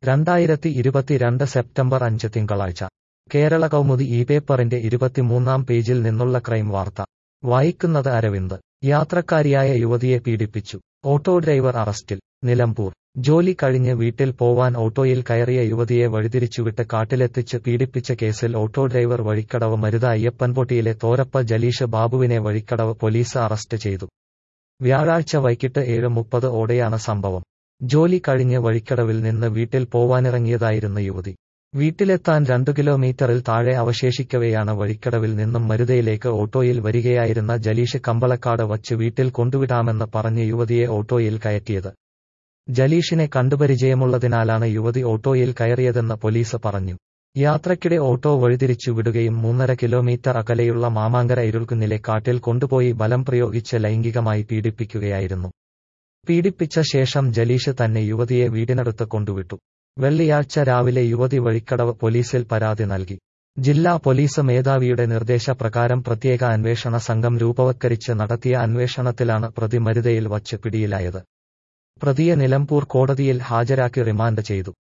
രണ്ടായിരത്തി ഇരുപത്തിരണ്ട് സെപ്റ്റംബർ അഞ്ച് തിങ്കളാഴ്ച കേരള കൗമുദി ഈ പേപ്പറിന്റെ ഇരുപത്തിമൂന്നാം പേജിൽ നിന്നുള്ള ക്രൈം വാർത്ത വായിക്കുന്നത് അരവിന്ദ് യാത്രക്കാരിയായ യുവതിയെ പീഡിപ്പിച്ചു ഓട്ടോ ഡ്രൈവർ അറസ്റ്റിൽ നിലമ്പൂർ ജോലി കഴിഞ്ഞ് വീട്ടിൽ പോവാൻ ഓട്ടോയിൽ കയറിയ യുവതിയെ വഴിതിരിച്ചുവിട്ട് കാട്ടിലെത്തിച്ച് പീഡിപ്പിച്ച കേസിൽ ഓട്ടോ ഡ്രൈവർ വഴിക്കടവ് മരുത അയ്യപ്പൻപൊട്ടിയിലെ തോരപ്പ ജലീഷ് ബാബുവിനെ വഴിക്കടവ് പോലീസ് അറസ്റ്റ് ചെയ്തു വ്യാഴാഴ്ച വൈകിട്ട് ഏഴ് മുപ്പത് ഓടെയാണ് സംഭവം ജോലി കഴിഞ്ഞ് വഴിക്കടവിൽ നിന്ന് വീട്ടിൽ പോവാനിറങ്ങിയതായിരുന്നു യുവതി വീട്ടിലെത്താൻ രണ്ടു കിലോമീറ്ററിൽ താഴെ അവശേഷിക്കവെയാണ് വഴിക്കടവിൽ നിന്നും മരുതയിലേക്ക് ഓട്ടോയിൽ വരികയായിരുന്ന ജലീഷ് കമ്പളക്കാട് വച്ച് വീട്ടിൽ കൊണ്ടുവിടാമെന്ന് പറഞ്ഞ് യുവതിയെ ഓട്ടോയിൽ കയറ്റിയത് ജലീഷിനെ കണ്ടുപരിചയമുള്ളതിനാലാണ് യുവതി ഓട്ടോയിൽ കയറിയതെന്ന് പോലീസ് പറഞ്ഞു യാത്രയ്ക്കിടെ ഓട്ടോ വഴിതിരിച്ചു വിടുകയും മൂന്നര കിലോമീറ്റർ അകലെയുള്ള മാമാങ്കര ഇരുൾക്കുന്നിലെ കാട്ടിൽ കൊണ്ടുപോയി ബലം പ്രയോഗിച്ച് ലൈംഗികമായി പീഡിപ്പിക്കുകയായിരുന്നു പീഡിപ്പിച്ച ശേഷം ജലീഷ് തന്നെ യുവതിയെ വീടിനടുത്ത് കൊണ്ടുവിട്ടു വെള്ളിയാഴ്ച രാവിലെ യുവതി വഴിക്കടവ് പോലീസിൽ പരാതി നൽകി ജില്ലാ പോലീസ് മേധാവിയുടെ നിർദ്ദേശപ്രകാരം പ്രത്യേക അന്വേഷണ സംഘം രൂപവത്കരിച്ച് നടത്തിയ അന്വേഷണത്തിലാണ് പ്രതി മരുതയിൽ വച്ച് പിടിയിലായത് പ്രതിയെ നിലമ്പൂർ കോടതിയിൽ ഹാജരാക്കി റിമാൻഡ് ചെയ്തു